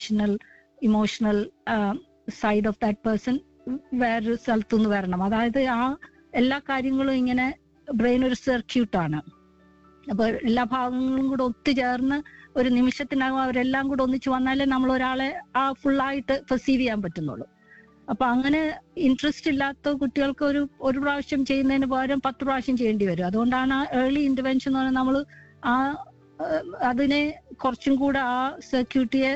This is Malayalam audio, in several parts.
rational emotional side of that person വേറൊരു സ്ഥലത്തുനിന്ന് വരണം അതായത് ആ എല്ലാ കാര്യങ്ങളും ഇങ്ങനെ ബ്രെയിൻ ഒരു സർക്യൂട്ടാണ് അപ്പൊ എല്ലാ ഭാഗങ്ങളും കൂടെ ഒത്തുചേർന്ന് ഒരു നിമിഷത്തിനകം അവരെല്ലാം കൂടെ ഒന്നിച്ച് വന്നാലേ നമ്മൾ ഒരാളെ ആ ഫുള്ളായിട്ട് പെർസീവ് ചെയ്യാൻ പറ്റുന്നുള്ളൂ അപ്പൊ അങ്ങനെ ഇൻട്രസ്റ്റ് ഇല്ലാത്ത കുട്ടികൾക്ക് ഒരു ഒരു പ്രാവശ്യം ചെയ്യുന്നതിന് പകരം പത്ത് പ്രാവശ്യം ചെയ്യേണ്ടി വരും അതുകൊണ്ടാണ് ആ ഏർലി ഇന്റർവെൻഷൻ എന്ന് പറയുന്നത് നമ്മൾ ആ ഏഹ്, അതിനെ കുറച്ചും കൂടെ ആ സർക്യൂട്ടിയെ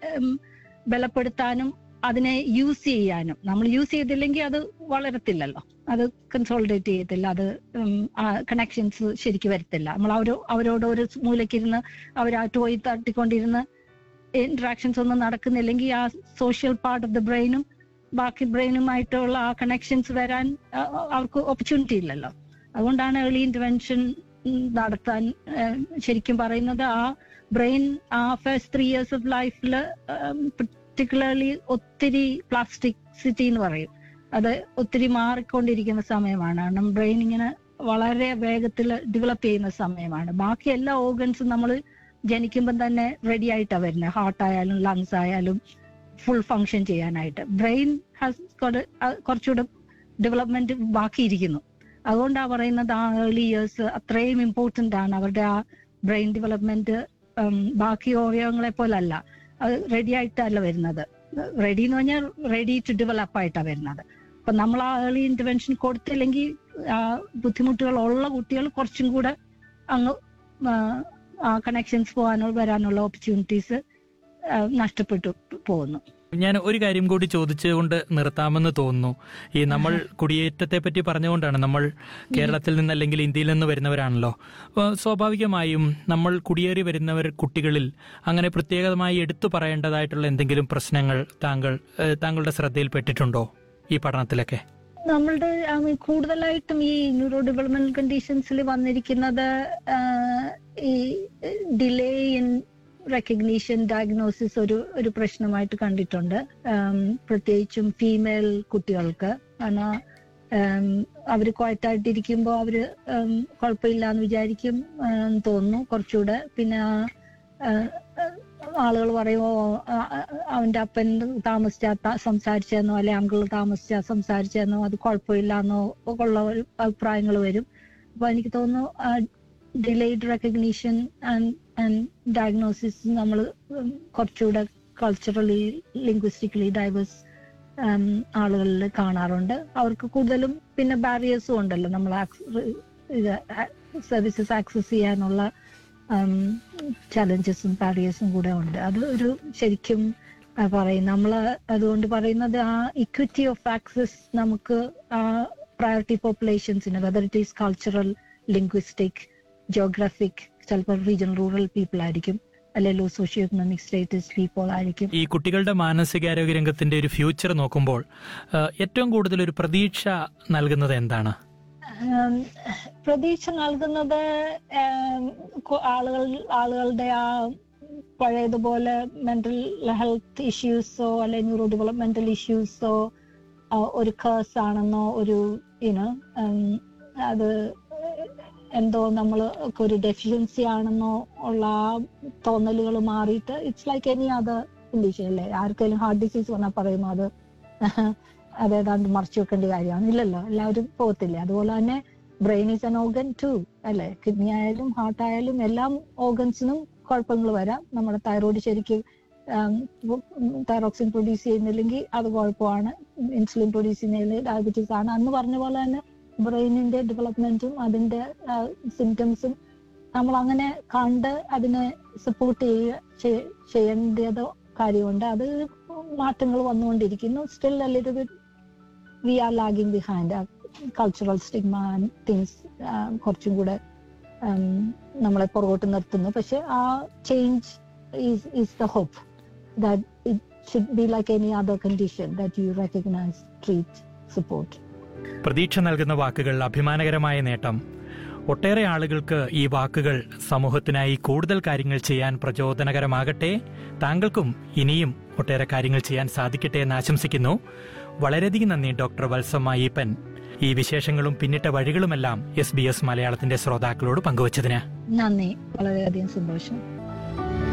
ബലപ്പെടുത്താനും അതിനെ യൂസ് ചെയ്യാനും നമ്മൾ യൂസ് ചെയ്തില്ലെങ്കിൽ അത് വളരത്തില്ലല്ലോ അത് കൺസോളിഡേറ്റ് ചെയ്യത്തില്ല അത് കണക്ഷൻസ് ശരിക്ക് വരത്തില്ല നമ്മൾ അവരോ അവരോട് ഒരു മൂലക്കിരുന്ന് അവരായിട്ട് പോയി തട്ടിക്കൊണ്ടിരുന്ന് ഇന്ററാക്ഷൻസ് ഒന്നും നടക്കുന്നില്ലെങ്കിൽ ആ സോഷ്യൽ പാർട്ട് ഓഫ് ദ ബ്രെയിനും ബാക്കി ബ്രെയിനുമായിട്ടുള്ള ആ കണക്ഷൻസ് വരാൻ ആ, അവർക്ക് ഓപ്പർച്യൂണിറ്റി ഇല്ലല്ലോ അതുകൊണ്ടാണ് ഏർലി ഇന്റർവെൻഷൻ നടത്താൻ ഏഹ്, ശരിക്കും പറയുന്നത് ആ ബ്രെയിൻ ആ ഫസ്റ്റ് ത്രീ ഇയേഴ്സ് ഓഫ് ലൈഫിൽ പർട്ടിക്കുലർലി ഒത്തിരി പ്ലാസ്റ്റിക്സിറ്റി എന്ന് പറയും അത് ഒത്തിരി മാറിക്കൊണ്ടിരിക്കുന്ന സമയമാണ് കാരണം ബ്രെയിൻ ഇങ്ങനെ വളരെ വേഗത്തിൽ ഡെവലപ്പ് ചെയ്യുന്ന സമയമാണ് ബാക്കി എല്ലാ ഓർഗൻസും നമ്മൾ ജനിക്കുമ്പോൾ തന്നെ റെഡി ആയിട്ടാണ് വരുന്നത് ഹാർട്ട് ആയാലും ലങ്സ് ആയാലും ഫുൾ ഫങ്ഷൻ ചെയ്യാനായിട്ട് ബ്രെയിൻ ഹാസ് കുറച്ചുകൂടെ ഡെവലപ്മെന്റ് ബാക്കിയിരിക്കുന്നു അതുകൊണ്ടാണ് പറയുന്നത് ആ ഏർലി ഇയേഴ്സ് അത്രയും ഇമ്പോർട്ടന്റ് ആണ് അവരുടെ ആ ബ്രെയിൻ ഡെവലപ്മെന്റ് ബാക്കി അവയവങ്ങളെ പോലല്ല അത് റെഡി ആയിട്ടല്ല വരുന്നത് റെഡി എന്ന് പറഞ്ഞാൽ റെഡി ടു ഡെവലപ്പ് ആയിട്ടാണ് വരുന്നത് അപ്പൊ നമ്മൾ ആ ഏർലി ഇന്റർവെൻഷൻ കൊടുത്തില്ലെങ്കിൽ ആ ബുദ്ധിമുട്ടുകൾ ഉള്ള കുട്ടികൾ കുറച്ചും കൂടെ അങ്ങ് ആ, ആ കണക്ഷൻസ് പോകാനോ വരാനുള്ള ഓപ്പർച്യൂണിറ്റീസ് നഷ്ടപ്പെട്ടു പോകുന്നു ഞാൻ ഒരു കാര്യം കൂടി ചോദിച്ചുകൊണ്ട് നിർത്താമെന്ന് തോന്നുന്നു ഈ നമ്മൾ കുടിയേറ്റത്തെ പറ്റി പറഞ്ഞുകൊണ്ടാണ് നമ്മൾ കേരളത്തിൽ നിന്ന് അല്ലെങ്കിൽ ഇന്ത്യയിൽ നിന്ന് വരുന്നവരാണല്ലോ അപ്പോൾ സ്വാഭാവികമായും നമ്മൾ കുടിയേറി വരുന്നവർ കുട്ടികളിൽ അങ്ങനെ പ്രത്യേകമായി എടുത്തു പറയേണ്ടതായിട്ടുള്ള എന്തെങ്കിലും പ്രശ്നങ്ങൾ താങ്കൾ ഏഹ്, താങ്കളുടെ ശ്രദ്ധയിൽപ്പെട്ടിട്ടുണ്ടോ ഈ പഠനത്തിലൊക്കെ നമ്മളുടെ I mean, കൂടുതലായിട്ടും ഈ ന്യൂറോ ഡെവലപ്മെന്റ് കണ്ടീഷൻസിൽ വന്നിരിക്കുന്നത് ആ, ഈ ഡിലേ ഇൻ റെക്കഗ്നീഷൻ ഡയഗ്നോസിസ് ഒരു ഒരു പ്രശ്നമായിട്ട് കണ്ടിട്ടുണ്ട് ആം, പ്രത്യേകിച്ചും ഫീമെയിൽ കുട്ടികൾക്ക് കാരണം ആം, അവര് ക്വയറ്റായിട്ടിരിക്കുമ്പോൾ അവര് ആം, കുഴപ്പമില്ല എന്ന് വിചാരിക്കും ആം, തോന്നുന്നു കുറച്ചുകൂടെ പിന്നെ ആ, ആ, ആളുകൾ പറയുമോ ആ, ആ, അവന്റെ അപ്പൻ താമസിച്ച ത- സംസാരിച്ചെന്നോ അല്ലെ അങ്കിൾ താമസിച്ച സംസാരിച്ചെന്നോ അത് കുഴപ്പമില്ല എന്നോ ഉള്ള ഒരു അഭിപ്രായങ്ങൾ വരും അപ്പൊ എനിക്ക് തോന്നുന്നു ഡിലേഡ് റെക്കഗ്നീഷൻ ആൻഡ് ഡയഗ്നോസിസ് നമ്മൾ കുറച്ചുകൂടെ കൾച്ചറലി ലിംഗ്വിസ്റ്റിക്കലി ഡൈവേഴ്സ് ആളുകളിൽ കാണാറുണ്ട് അവർക്ക് കൂടുതലും പിന്നെ ബാരിയേഴ്സും ഉണ്ടല്ലോ നമ്മൾ സർവീസസ് ആക്സസ് ചെയ്യാനുള്ള ചലഞ്ചസും ബാരിയേഴ്സും കൂടെ ഉണ്ട് അത് ഒരു ശരിക്കും ആ, പറയും നമ്മൾ അതുകൊണ്ട് പറയുന്നത് ആ ഇക്വിറ്റി ഓഫ് ആക്സസ് നമുക്ക് ആ പ്രയോറിറ്റി പോപ്പുലേഷൻസിന് whether it is cultural linguistic geographic ചിലപ്പോൾ റീജിയണൽ റൂറൽ പീപ്പിൾ ആയിരിക്കും അല്ലെങ്കിൽ സോഷ്യോ എക്കണോമിക് സ്റ്റേറ്റസ് പീപ്പിൾ ആയിരിക്കും ഈ കുട്ടികളുടെ മാനസികാരോഗ്യ രംഗത്തിന്റെ ഒരു ഫ്യൂച്ചർ നോക്കുമ്പോൾ ഏഹ്, ഏറ്റവും കൂടുതൽ ഒരു പ്രതീക്ഷ നൽകുന്നത് എന്താണ് ഉം, പ്രതീക്ഷ നൽകുന്നത് ഉം, കു- ആളുകൾ ആളുകളുടെ ആ പഴയതുപോലെ മെന്റൽ ഹെൽത്ത് ഇഷ്യൂസോ അല്ലെ ന്യൂറോ ഡെവലപ്മെന്റൽ ഇഷ്യൂസോ ഒരു കേസ് ആണെന്നോ ഒരു യുനോ അത് എന്തോ നമ്മൾ ഒരു ഡെഫിഷ്യൻസി ആണെന്നോ ഉള്ള ആ തോന്നലുകൾ മാറിയിട്ട് it's like any other condition അല്ലേ ആർക്കെങ്കിലും ഹാർട്ട് ഡിസീസ് വന്നാൽ പറയുന്നു അത് അതേതാണ്ട് മറച്ചു വെക്കേണ്ട കാര്യമാണ് ഇല്ലല്ലോ എല്ലാവരും പോകത്തില്ലേ അതുപോലെ തന്നെ brain is an organ too അല്ലെ കിഡ്നി ആയാലും ഹാർട്ട് ആയാലും എല്ലാം ഓർഗൻസിനും കുഴപ്പങ്ങൾ വരാം നമ്മുടെ തൈറോയ്ഡ് ശരിക്കും തൈറോക്സിൻ പ്രൊഡ്യൂസ് ചെയ്യുന്നില്ലെങ്കിൽ അത് കുഴപ്പമാണ് ഇൻസുലിൻ പ്രൊഡ്യൂസ് ചെയ്യുന്നതിൽ ഡയബറ്റീസ് ആണ് അന്ന് പറഞ്ഞ പോലെ തന്നെ ബ്രെയിനിന്റെ ഡെവലപ്മെന്റും അതിന്റെ സിംറ്റംസും നമ്മൾ അങ്ങനെ കണ്ട് അതിനെ സപ്പോർട്ട് ചെയ്യുക ചെയ്യ- ചെയ്യേണ്ടത് കാര്യമുണ്ട് അത് മാറ്റങ്ങൾ വന്നുകൊണ്ടിരിക്കുന്നു സ്റ്റിൽ അല്ലെങ്കിൽ we are lagging behind cultural stigma things കുറച്ചും കൂടെ ഉം, നമ്മളെ പുറകോട്ട് നിർത്തുന്നു പക്ഷെ ആ change is is the hope that it should be like any other condition that you recognise treat support പ്രതീക്ഷ നൽകുന്ന വാക്കുകൾ അഭിമാനകരമായ നേട്ടം ഒട്ടേറെ ആളുകൾക്ക് ഈ വാക്കുകൾ സമൂഹത്തിനായി കൂടുതൽ കാര്യങ്ങൾ ചെയ്യാൻ പ്രചോദനകരമാകട്ടെ താങ്കൾക്കും ഇനിയും ഒട്ടേറെ കാര്യങ്ങൾ ചെയ്യാൻ സാധിക്കട്ടെ എന്ന് ആശംസിക്കുന്നു വളരെയധികം നന്ദി ഡോക്ടർ വത്സമ്മ ഈപ്പൻ ഈ വിശേഷങ്ങളും പിന്നിട്ട വഴികളുമെല്ലാം എസ് ബി എസ് മലയാളത്തിന്റെ ശ്രോതാക്കളോട് പങ്കുവച്ചതിന് നന്ദി വളരെയധികം സന്തോഷം